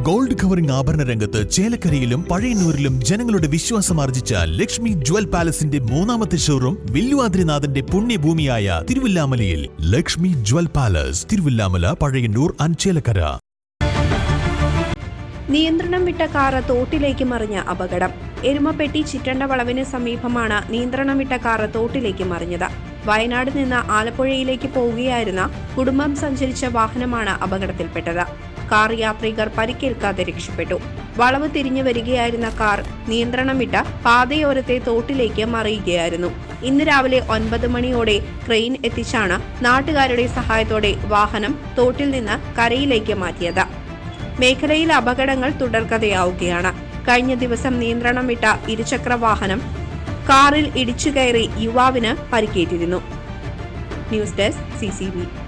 gold covering ആഭരണ രംഗത്ത് ചേലക്കരയിലും പഴയന്നൂരിലും ജനങ്ങളുടെ വിശ്വാസം ആർജിച്ച ലക്ഷ്മി ജ്വൽ പാലസിന്റെ മൂന്നാമത്തെ ഷോറൂം വില്ലുവാദ്രിനാഥന്റെ പുണ്യഭൂമിയായ തിരുവില്ലാമലയിൽ Lakshmi Jewel Palace Thiruvillamala Pazhayannur and Chelakkara നിയന്ത്രണം വിട്ട കാറ് തോട്ടിലേക്ക് മറിഞ്ഞ അപകടം എരുമപ്പെട്ടി ചിറ്റണ്ട വളവിന് സമീപമാണ് നിയന്ത്രണം വിട്ട കാറ് തോട്ടിലേക്ക് മറിഞ്ഞത് വയനാട് നിന്ന് ആലപ്പുഴയിലേക്ക് പോവുകയായിരുന്ന കുടുംബം സഞ്ചരിച്ച വാഹനമാണ് അപകടത്തിൽപ്പെട്ടത് കാർ യാത്രികർ പരിക്കേൽക്കാതെ രക്ഷപ്പെട്ടു വളവ് തിരിഞ്ഞു വരികയായിരുന്ന കാർ നിയന്ത്രണം വിട്ട പാതയോരത്തെ തോട്ടിലേക്ക് മറിയുകയായിരുന്നു ഇന്ന് രാവിലെ ഒൻപത് മണിയോടെ ക്രെയിൻ എത്തിച്ചാണ് നാട്ടുകാരുടെ സഹായത്തോടെ വാഹനം തോട്ടിൽ നിന്ന് കരയിലേക്ക് മാറ്റിയത് മേഖലയിൽ അപകടങ്ങൾ തുടർക്കഥയാവുകയാണ് കഴിഞ്ഞ ദിവസം നിയന്ത്രണം വിട്ട ഇരുചക്ര വാഹനം കാറിൽ ഇടിച്ചു കയറി യുവാവിന് പരിക്കേറ്റിരുന്നു ന്യൂസ് ഡെസ്ക് സി